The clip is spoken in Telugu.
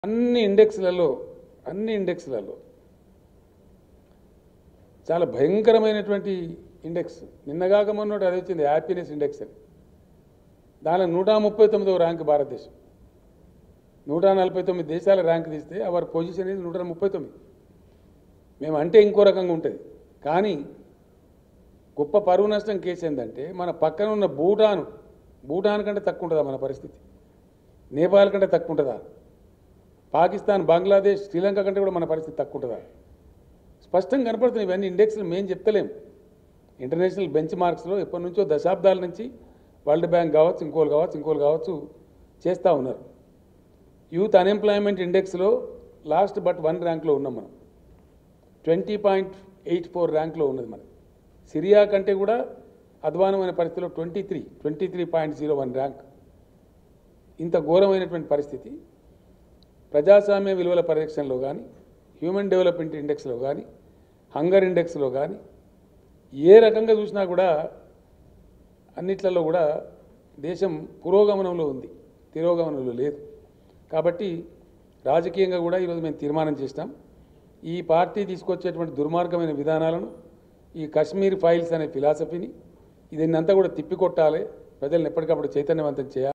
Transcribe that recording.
అన్ని ఇండెక్స్లలో అన్ని ఇండెక్స్లలో చాలా భయంకరమైనటువంటి ఇండెక్స్ నిన్నగాక మొన్నటి అది వచ్చింది హ్యాపీనెస్ ఇండెక్స్ అని దానిలో నూట ముప్పై తొమ్మిదవ ర్యాంక్ భారతదేశం నూట నలభై తొమ్మిది దేశాల ర్యాంక్ తీస్తే అవర్ పొజిషన్ ఇది నూట ముప్పై తొమ్మిది మేము అంటే ఇంకో రకంగా ఉంటుంది కానీ గొప్ప పరువు నష్టం కేసు ఏంటంటే మన పక్కన ఉన్న భూటాన్ భూటాన్ కంటే తక్కువ ఉంటుందా మన పరిస్థితి నేపాల్ కంటే తక్కువ ఉంటుందా పాకిస్తాన్ బంగ్లాదేశ్ శ్రీలంక కంటే కూడా మన పరిస్థితి తక్కువ ఉంటుందా స్పష్టంగా కనపడుతుంది ఇవన్నీ ఇండెక్స్లు మేము చెప్తలేం ఇంటర్నేషనల్ బెంచ్ మార్క్స్లో ఎప్పటి నుంచో దశాబ్దాల నుంచి వరల్డ్ బ్యాంక్ కావచ్చు ఇంకోలు కావచ్చు ఇంకోలు కావచ్చు చేస్తూ ఉన్నారు యూత్ అన్ఎంప్లాయ్మెంట్ ఇండెక్స్లో లాస్ట్ బట్ వన్ ర్యాంక్లో ఉన్నాం మనం ట్వంటీ పాయింట్ ఎయిట్ ఫోర్ ర్యాంక్లో ఉన్నది మనది సిరియా కంటే కూడా అధ్వానమైన పరిస్థితిలో twenty three twenty three point zero one rank ఇంత ఘోరమైనటువంటి పరిస్థితి ప్రజాస్వామ్య విలువల పరిరక్షణలో కానీ హ్యూమన్ డెవలప్మెంట్ ఇండెక్స్లో కానీ హంగర్ ఇండెక్స్లో కానీ ఏ రకంగా చూసినా కూడా అన్నిట్లలో కూడా దేశం పురోగమనంలో ఉంది తిరోగమనంలో లేదు కాబట్టి రాజకీయంగా కూడా ఈరోజు మేము తీర్మానం చేసినాం ఈ పార్టీ తీసుకొచ్చేటువంటి దుర్మార్గమైన విధానాలను ఈ కశ్మీర్ ఫైల్స్ అనే ఫిలాసఫీని ఇదంతా కూడా తిప్పికొట్టాలి ప్రజలను ఎప్పటికప్పుడు చైతన్యవంతం చేయాలి